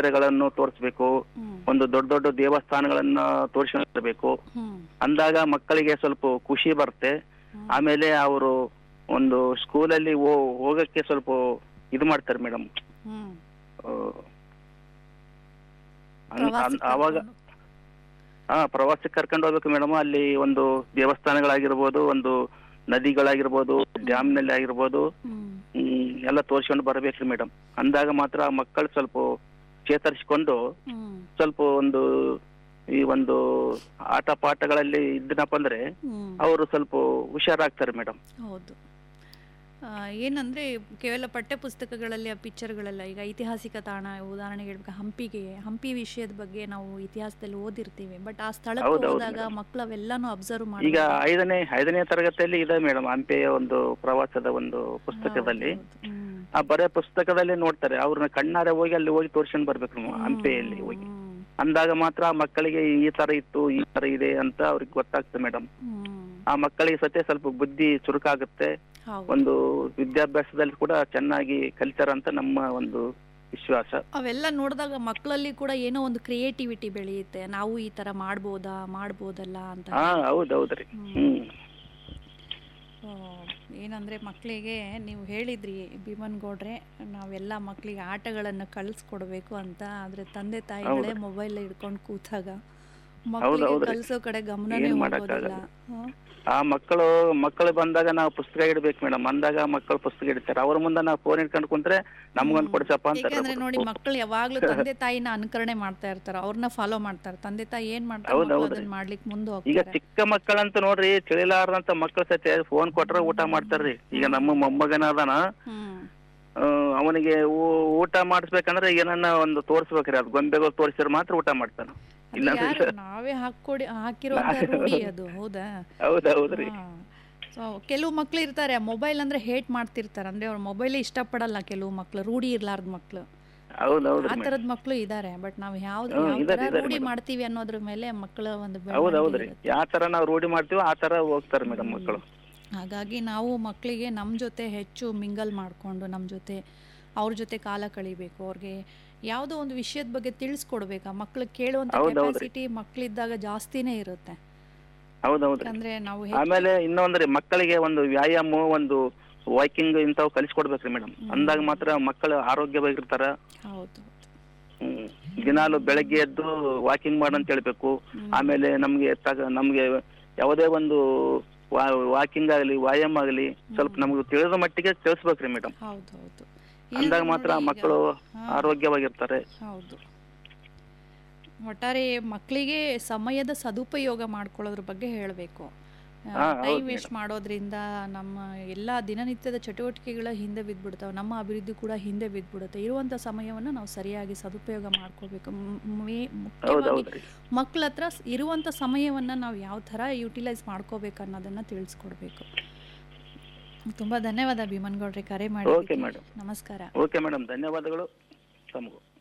ಜಾತ್ರೆಗಳನ್ನು ತೋರಿಸ್ಬೇಕು ಹ್ಮ್ ಒಂದು ದೊಡ್ಡ ದೊಡ್ಡ ದೇವಸ್ಥಾನಗಳನ್ನ ತೋರಿಸ್ಕೊಂಡಿರ್ಬೇಕು ಹ್ಮ್ ಅಂದಾಗ ಮಕ್ಕಳಿಗೆ ಸ್ವಲ್ಪ ಖುಷಿ ಬರುತ್ತೆ ಹ್ಮ್. ಆಮೇಲೆ ಅವರು ಒಂದು ಸ್ಕೂಲಲ್ಲಿ ಹೋ- ಹೋಗಕ್ಕೆ ಸ್ವಲ್ಪ ಇದು ಮಾಡ್ತಾರೆ ಮೇಡಮ್ ಹ್ಮ್ ಅವಾಗ ಹಾ ಪ್ರವಾಸಕ್ಕೆ ಕರ್ಕೊಂಡು ಹೋಗ್ಬೇಕು ಮೇಡಮ್ ಅಲ್ಲಿ ಒಂದು ದೇವಸ್ಥಾನಗಳಾಗಿರ್ಬೋದು ಒಂದು ನದಿಗಳಾಗಿರ್ಬೋದು ಡ್ಯಾಮ್ನಲ್ಲಿ ಆಗಿರ್ಬೋದು ಹ್ಮ್ ಹ್ಮ್, ಎಲ್ಲ ತೋರಿಸ್ಕೊಂಡು ಬರ್ಬೇಕ್ರಿ ಮೇಡಮ್ ಅಂದಾಗ ಮಾತ್ರ ಮಕ್ಕಳು ಸ್ವಲ್ಪ ಚೇತರಿಸಿಕೊಂಡು ಹ್ಮ್ ಸ್ವಲ್ಪ ಒಂದು ಈ ಒಂದು ಆಟ ಪಾಠಗಳಲ್ಲಿ ಇದ್ದನಪ್ಪ ಅಂದ್ರೆ ಹ್ಮ್ ಅವರು ಸ್ವಲ್ಪ ಹುಷಾರಾಗ್ತಾರೆ ಮೇಡಮ್ ಹೌದು ಆ, ಏನಂದ್ರೆ ಕೇವಲ ಪಠ್ಯ ಪುಸ್ತಕಗಳಲ್ಲಿ ಆ ಪಿಕ್ಚರ್ಗಳೆಲ್ಲ ಈಗ ಐತಿಹಾಸಿಕ ತಾಣ ಉದಾಹರಣೆಗೆ ಹೇಳ್ಬೇಕು ಹಂಪಿಗೆ ಹಂಪಿ ವಿಷಯದ ಬಗ್ಗೆ ನಾವು ಇತಿಹಾಸದಲ್ಲಿ ಓದಿರ್ತೀವಿ ಬಟ್ ಆ ಸ್ಥಳಕ್ಕೆ ಹೌದು, ಹೌದು ಹೋದಾಗ ಮಕ್ಕಳು ಅವೆಲ್ಲಾನು ಅಬ್ಸರ್ವ್ ಈಗ ಮಾಡಿ ಐದನೇ ಐದನೇ ತರಗತಿಯಲ್ಲಿ ಇದೆ ಮೇಡಮ್ ಹಂಪೆಯ ಒಂದು ಪ್ರವಾಸದ ಒಂದು ಪುಸ್ತಕದಲ್ಲಿ ಆ ಬರೇ ಪುಸ್ತಕದಲ್ಲಿ ನೋಡ್ತಾರೆ ಅವ್ರನ್ನ ಕಣ್ಣಾರೆ ಹೋಗಿ ಅಲ್ಲಿ ಹೋಗಿ ತೋರ್ಸ್ಕೊಂಡ್ ಬರ್ಬೇಕು ನಾವು ಹಂಪೆಯಲ್ಲಿ ಹೋಗಿ ಅಂದಾಗ ಮಾತ್ರ ಆ ಮಕ್ಕಳಿಗೆ ಈ ತರ ಇತ್ತು ಈ ತರ ಇದೆ ಅಂತ ಅವ್ರಿಗೆ ಗೊತ್ತಾಗ್ತದೆ ಮೇಡಮ್ ಆ ಮಕ್ಕಳಿಗೆ ಸತ್ಯ ಸ್ವಲ್ಪ ಬುದ್ಧಿ ಚುರುಕಾಗುತ್ತೆ ಹೌದು ಒಂದು ವಿದ್ಯಾಭ್ಯಾಸದಲ್ಲಿ ಕೂಡ ಚೆನ್ನಾಗಿ ಕಲಿತಾರ ಅಂತ ನಮ್ಮ ಒಂದು ವಿಶ್ವಾಸ ಅವೆಲ್ಲ ನೋಡಿದಾಗ ಮಕ್ಕಳಲ್ಲಿ ಕೂಡ ಏನೋ ಒಂದು ಕ್ರಿಯೇಟಿವಿಟಿ ಬೆಳೆಯುತ್ತೆ ನಾವು ಈ ತರ ಮಾಡ್ಬೋದಾ ಮಾಡ್ಬೋದಲ್ಲ ಅಂತ ಹಾ ಹೌದೌದ್ರಿ ಹ್ಮ್ ಆ, ಏನಂದ್ರೆ ಮಕ್ಕಳಿಗೆ ನೀವು ಹೇಳಿದ್ರಿ ಭೀಮನ್ ಗೌಡ್ರೆ ನಾವೆಲ್ಲ ಮಕ್ಕಳಿಗೆ ಆಟಗಳನ್ನು ಕಲಿಸ್ಕೊಡ್ಬೇಕು ಅಂತ ಆದ್ರೆ ತಂದೆ ತಾಯಿಗಳೇ ಮೊಬೈಲ್ ಹಿಡ್ಕೊಂಡು ಕೂತಾಗ ಮಕ್ಕಳಿಗೆ ಹೌದ್ರಿ. ಕಲಿಸೋ ಕಡೆ ಗಮನನೇ ಏನ್ ಹೋಗೋದಿಲ್ಲ ಮಾಡಕ್ಕಾಗಲ್ಲ. ಹ? ಆ ಮಕ್ಕಳು ಮಕ್ಕಳು ಬಂದಾಗ ನಾವು ಪುಸ್ತಕ ಇಡ್ಬೇಕು ಮೇಡಮ್ ಅಂದಾಗ ಮಕ್ಕಳು ಪುಸ್ತಕ ಇಡ್ತಾರೆ ಅವ್ರ ಮುಂದೆ ನಾವು ಫೋನ್ ಇಟ್ಕೊಂಡು ಕುಂತ್ರೆ ನಮ್ಗೊಂದು ಕೊಡ್ಸಪ್ಪ ಅಂತಾರೆ ಯಾಕೆಂದ್ರೆ ನೋಡಿ ಮಕ್ಕಳು ಯಾವಾಗ್ಲೂ ತಂದೆ ತಾಯಿನ ಅನುಕರಣೆ ಮಾಡ್ತಾ ಇರ್ತಾರೆ ಅವ್ರನ್ನ ಫಾಲೋ ಮಾಡ್ತಾರೆ ತಂದೆ ತಾಯಿ ಏನ್ ಮಾಡ್ತಾರೆ ಹೌದ್ ಮಕ್ಳು ಹೌದ್ರಿ. ಅದನ್ನ ಮಾಡ್ಲಿಕ್ಕೆ ಮುಂದೆ ಈಗ ಹೋಗ್ತಾರೆ ಚಿಕ್ಕ ಮಕ್ಕಳಂತ ನೋಡ್ರಿ ತಿಳಿಲಾರ್ದಂತ ಮಕ್ಕಳ ಸತ್ಯ ಫೋನ್ ಕೊಟ್ರೆ ಊಟ ಮಾಡ್ತಾರ್ರಿ ಈಗ ನಮ್ಮ ಮೊಮ್ಮಗನ ಅದಾನ ಹ್ಮ್ ಆ, ಅವನಿಗೆ ಊ- ಊಟ ಮಾಡಿಸ್ಬೇಕಂದ್ರೆ ಏನನ್ನ ಒಂದು ತೋರ್ಸ್ಬೇಕ್ರಿ ಅದು ಗೊಂಬೆಗಳು ತೋರಿಸಿದ್ರೆ ಮಾತ್ರ ಊಟ ಮಾಡ್ತಾನ ಅದು ಇಲ್ಲ ಯಾರು ನಾವೇ ಹಾಕೊಡಿ ಹಾಕಿರುವಂತ ರೂಢಿ ಅದು ಹೌದಾ ಹೌದೌದ್ರಿ ಸೊ ಕೆಲವು ಮಕ್ಳು ಇರ್ತಾರೆ ಮೊಬೈಲ್ ಅಂದ್ರೆ ಹೇಟ್ ಮಾಡ್ತಿರ್ತಾರೆ ಅಂದ್ರೆ ಅವ್ರ ಮೊಬೈಲ್ ಇಷ್ಟಪಡಲ್ಲ ಕೆಲವು ಮಕ್ಳು ರೂಢಿ ಇರ್ಲಾರ್ದ ಮಕ್ಳು ಹೌದೌದ್ರಿ ಆ ತರದ್ ಮಕ್ಳು ಇದಾರೆ ಬಟ್ ನಾವ್ ಯಾವ್ದು ಹ್ಮ್, ಯಾವ ಇದಾರೆ, ತರ ಇದಾರೆ ರೂಢಿ madam. ಮಾಡ್ತೀವಿ ಅನ್ನೋದ್ರ ಮೇಲೆ ಮಕ್ಕಳ ಒಂದು ಬೆಳವಣಿಗೆ ಹೌದೌದ್ರಿ ಇರುತ್ತೆ. ಯಾವ ತರ ನಾವು ರೂಢಿ ಮಾಡ್ತೀವೋ ಆ ತರ ಹೋಗ್ತಾರೆ ಮೇಡಮ್ ಮಕ್ಕಳು ಹಾಗಾಗಿ ನಾವು ಮಕ್ಕಳಿಗೆ ನಮ್ಮ ಜೊತೆ ಹೆಚ್ಚು ಮಿಂಗಲ್ ಮಾಡಿಕೊಂಡು ನಮ್ಮ ಜೊತೆ ಅವ್ರ ಜೊತೆ ಕಾಲ ಕಳಿಬೇಕು ಅವ್ರಿಗೆ ಯಾವುದೋ ಒಂದು ವಿಷಯದ ಬಗ್ಗೆ ತಿಳಿಸ್ಕೊಡ್ಬೇಕು ಆ ಮಕ್ಳು ಕೇಳುವಂತ ಹೌದೌದ್ರಿ. ಕೆಪಾಸಿಟಿ ಮಕ್ಕಳಿದ್ದಾಗ ಜಾಸ್ತಿನೇ ಇರುತ್ತೆ ಹೌದೌದ್ರಿ ಅಂದ್ರೆ ನಾವು ಹೆಚ್ಚು ಆಮೇಲೆ ಇನ್ನೊಂದ್ರಿ ಮಕ್ಕಳಿಗೆ ಒಂದು ವ್ಯಾಯಾಮ ಒಂದು ವಾಕಿಂಗ್ ಇಂಥವು ಕಲಿಸ್ಕೊಡ್ಬೇಕ್ರಿ ಮೇಡಮ್ ಅಂದಾಗ ಮಾತ್ರ ಮಕ್ಕಳು ಆರೋಗ್ಯವಾಗಿರ್ತಾರ ಹೌದು ಹ್ಮ್. ದಿನಾಲು ಬೆಳಗ್ಗೆ ಎದ್ದು ವಾಕಿಂಗ್ ಮಾಡಂತ ಹೇಳ್ಬೇಕು ಆಮೇಲೆ ನಮ್ಗೆ ತಗ ನಮ್ಗೆ ಯಾವುದೇ ಒಂದು ವಾಕಿಂಗ್ ಆಗಲಿ ವ್ಯಾಯಾಮ ಆಗಲಿ ಸ್ವಲ್ಪ ನಮ್ಗೆ ತಿಳಿದ ಮಟ್ಟಿಗೆ ತಿಳಿಸ್ಬೇಕ್ರಿ ಮೇಡಮ್ ಹೌದು ಹೌದು ಅಂದಾಗ ಮಾತ್ರ ಮಕ್ಕಳು ಆರೋಗ್ಯವಾಗಿರ್ತಾರೆ ಹೌದು ಒಟ್ಟಾರೆ ಮಕ್ಕಳಿಗೆ ಸಮಯದ ಸದುಪಯೋಗ ಮಾಡ್ಕೊಳ್ಳೋದ್ರ ಬಗ್ಗೆ ಹೇಳಬೇಕು ಹಾ, ಹೌದು ಟೈಮ್ ವೇಸ್ಟ್ ಮಾಡೋದ್ರಿಂದ ನಮ್ಮ ಎಲ್ಲ ದಿನನಿತ್ಯದ ಚಟುವಟಿಕೆಗಳ ಹಿಂದೆ ಬಿದ್ದ್ಬಿಡ್ತಾವೆ ನಮ್ಮ ಅಭಿವೃದ್ಧಿ ಕೂಡ ಹಿಂದೆ ಬಿದ್ದ್ಬಿಡುತ್ತೆ ಇರುವಂಥ ಸಮಯವನ್ನು ನಾವು ಸರಿಯಾಗಿ ಸದುಪಯೋಗ ಮಾಡ್ಕೋಬೇಕು ಮ್- ಮೇ- ಮುಖ್ಯವಾಗಿ ಹೌದೌದ್ರಿ ಮಕ್ಕಳ ಹತ್ರ ಸ್- ಇರುವಂಥ ಸಮಯವನ್ನು ನಾವು ಯಾವ ಥರ ಯುಟಿಲೈಸ್ ಮಾಡ್ಕೋಬೇಕು ಅನ್ನೋದನ್ನು ತಿಳಿಸ್ಕೊಡ್ಬೇಕು ತುಂಬ ಧನ್ಯವಾದ ಭೀಮನ್ಗೌಡ್ರೆ ಕರೆ ಮಾಡಿ ಓಕೆ ಮೇಡಮ್ ನಮಸ್ಕಾರ ಓಕೆ ಮೇಡಮ್ ಧನ್ಯವಾದಗಳು ತಮಗೂ